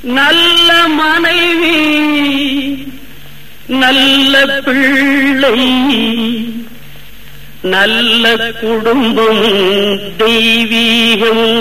நல்ல மனைவி நல்ல பிள்ளை நல்ல குடும்பம் தெய்வீகம்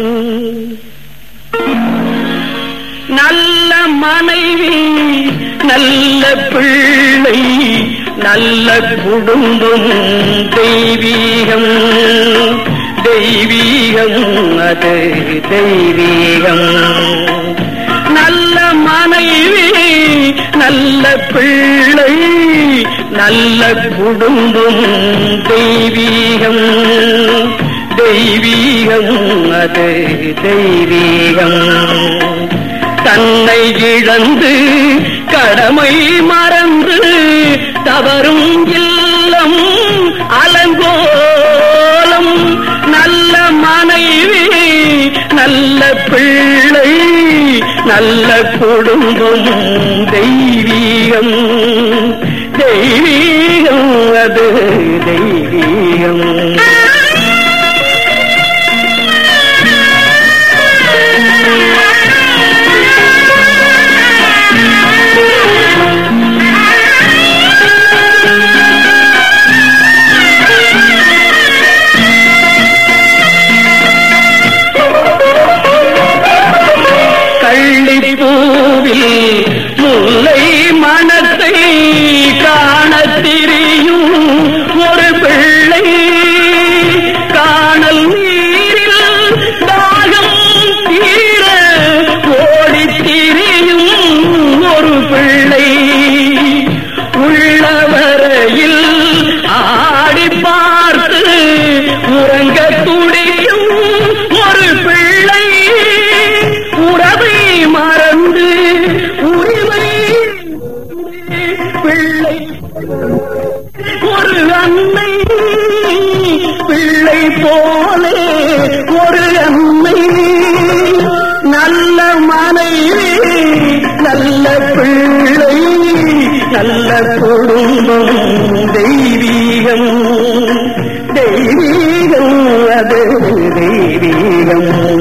நல்ல மனைவி நல்ல பிள்ளை நல்ல குடும்பம் தெய்வீகம் தெய்வீகம் அது தெய்வீகம் நல்ல மனைவி நல்ல பிள்ளை நல்ல குடும்பம் தெய்வீகம் தெய்வீகம் அது தெய்வீகம் தன்னை இழந்து கடமை மறந்து தவறும் இல்லம் அலங்கோலம் நல்ல மனைவி நல்ல பிள்ளை நல்ல குடும்பம் தெய்வீகம் தெய்வீகம் அது தெய்வீகம் கள்ளிப்பூவில் முல்லை மனத்தை காணத் திரியும் ஒரு பிள்ளை காணல் நீரில் தாகம் தீர ஓடித் திரியும் ஒரு பிள்ளை உள்ளவரையில் ஆடி பார்த்து உறங்க துடிக்கும் ஒரு பிள்ளை உறவை மறந்து உரிமை பிள்ளை ஒரு அன்னை பிள்ளை போலே ஒரு அன்னை நல்ல மனைவி நல்ல பிள்ளை நல்ல குடும்பம் தெய்வீகம் தெய்வீகம் அது தெய்வீகம்